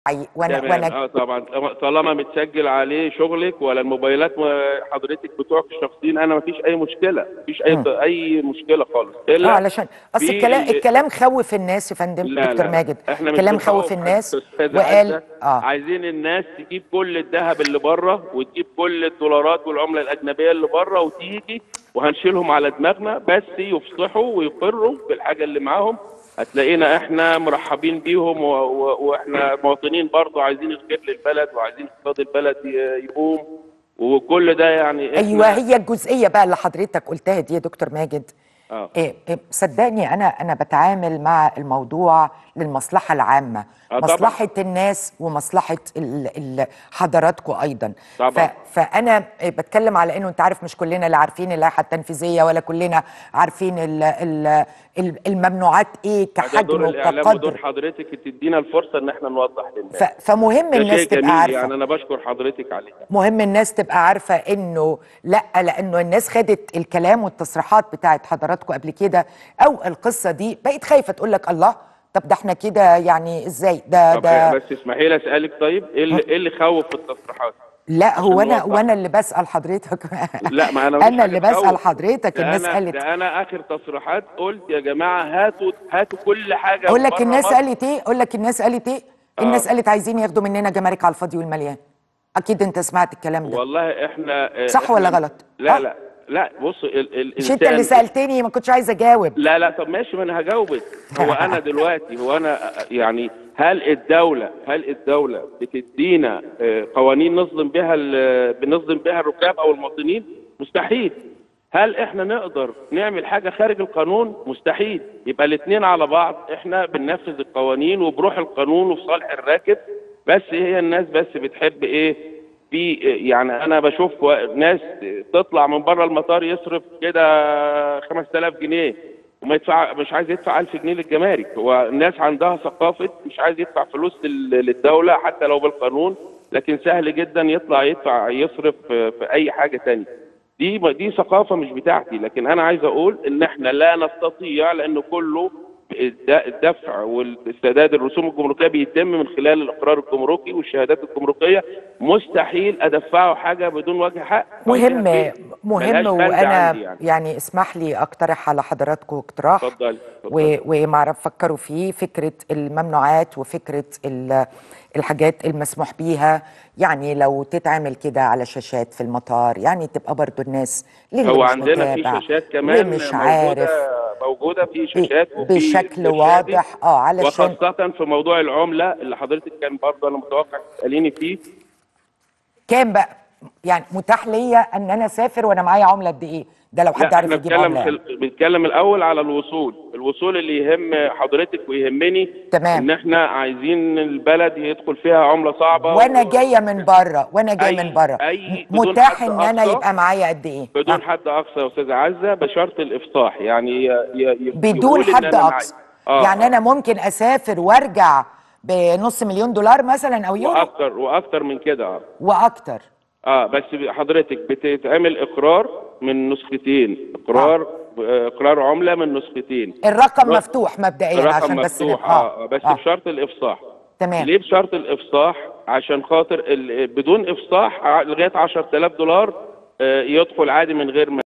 عي- وانا تمام وانا اه طبعا طالما متسجل عليه شغلك ولا الموبايلات م- حضرتك بتوعك الشخصيين انا مفيش اي مشكله مفيش اي اي مشكله خالص اه الا علشان اصل في الكلام ال- الكلام خوف الناس يا فندم لا دكتور لا ماجد احنا مش الكلام بنخوف خوف الناس أستاذ وقال عزة، اه عايزين الناس تجيب كل الذهب اللي بره وتجيب كل الدولارات والعمله الاجنبيه اللي بره وتيجي وهنشيلهم على دماغنا بس يفصحوا ويقروا بالحاجه اللي معاهم هتلاقينا احنا مرحبين بيهم و... و... واحنا مواطنين برضو عايزين الخير للبلد وعايزين اقتصاد البلد ي- يقوم وكل ده يعني احنا ايوه هي الجزئيه بقى اللي حضرتك قلتها دي يا دكتور ماجد اه إيه إيه صدقني انا انا بتعامل مع الموضوع للمصلحه العامه آه طبعاً. مصلحه الناس ومصلحه ال ال حضراتكم ايضا طبعاً. ف فانا إيه بتكلم على انه انت عارف مش كلنا اللي عارفين اللائحه التنفيذيه ولا كلنا عارفين ال ال ال الممنوعات ايه ده كحجم دور الاعلام ودور وكقدر حضرتك تدينا الفرصه ان احنا نوضح للناس ف فمهم ده الناس شيء تبقى جميل عارفه يعني انا بشكر حضرتك عليه مهم الناس تبقى عارفة انه لا لانه الناس خدت الكلام والتصريحات بتاعت حضراتكم قبل كده او القصة دي بقت خايفة تقول لك الله طب ده احنا كده يعني ازاي ده طب ده بس اسمحي لي اسالك طيب ايه اللي, إيه اللي خوف في التصريحات لا هو عشان انا نوضح. وانا اللي بسأل حضرتك لا ما انا مفيش انا حاجة اللي تخوف. بسأل حضرتك ده الناس أنا قالت ده انا اخر تصريحات قلت يا جماعه هاتوا هاتوا كل حاجه اقول لك بره الناس مصر. قالت ايه اقول لك الناس قالت ايه الناس قالت عايزين ياخدوا مننا جمارك على الفاضي والمليان اكيد انت سمعت الكلام ده والله احنا صح إحنا ولا غلط؟ لا آه. لا لا بص ال ال مش انت اللي سألتني ما كنتش عايزة اجاوب لا لا طب ماشي ما انا هجاوبك هو انا دلوقتي هو انا يعني هل الدولة هل الدولة بتدينا آه، قوانين نظلم بها ال- بنظلم بها الركاب او المواطنين مستحيل هل احنا نقدر نعمل حاجة خارج القانون مستحيل يبقى الاثنين على بعض احنا بننفذ القوانين وبروح القانون وفي صالح الراكب بس هي الناس بس بتحب ايه في يعني انا بشوف ناس تطلع من بره المطار يصرف كده 5000 جنيه وما يدفع مش عايز يدفع 1000 جنيه للجمارك هو الناس عندها ثقافه مش عايز يدفع فلوس لل- للدوله حتى لو بالقانون لكن سهل جدا يطلع يدفع يصرف في في اي حاجه تانية دي دي ثقافه مش بتاعتي لكن انا عايز اقول ان احنا لا نستطيع لان كله الد- الدفع والسداد الرسوم الجمركيه بيتم من خلال الاقرار الجمركي والشهادات الجمركيه مستحيل ادفعه حاجه بدون وجه حق مهم ملهاش مهم بند وانا عندي يعني. يعني. يعني اسمح لي اقترح على حضراتكم اقتراح اتفضلي و- اتفضلي. ومعرف فكروا فيه فكرة الممنوعات وفكرة ال- الحاجات المسموح بيها يعني لو تتعمل كده على شاشات في المطار يعني تبقى برضو الناس للي هو مش عندنا في متابع شاشات كمان ومش موجودة عارف موجودة في شاشات وفي بشكل إرشادي. واضح اه علشان وخاصة في موضوع العملة اللي حضرتك كان برضه أنا متوقع تسأليني فيه كام بقى يعني متاح ليا ان انا اسافر وانا معايا عمله قد ايه ده لو حد لا عارف احنا يجيب بنتكلم عمله في يعني. ال- بنتكلم الأول على الوصول الوصول اللي يهم حضرتك ويهمني تمام. إن احنا عايزين البلد يدخل فيها عملة صعبة وانا و- جايه من بره وانا جاي أي- من بره أي بدون متاح حد ان انا أقصى. يبقى معايا قد ايه بدون آه. حد أقصى يا أستاذة عزة بشرط الإفصاح يعني ي- ي- ي- بدون يقول إن حد أنا معايا. اقصى آه، يعني آه. انا ممكن اسافر وارجع بنص مليون دولار مثلا او يورو واكتر واكتر من كده اه واكتر اه بس حضرتك بتتعمل اقرار من نسختين اقرار آه. اقرار عمله من نسختين الرقم رق- مفتوح مبدئيا الرقم عشان بس مفتوح نبقى- اه, آه بس آه. بشرط الافصاح تمام ليه بشرط الافصاح عشان خاطر ال- بدون افصاح ع- لغايه 10000 دولار آه يدخل عادي من غير ما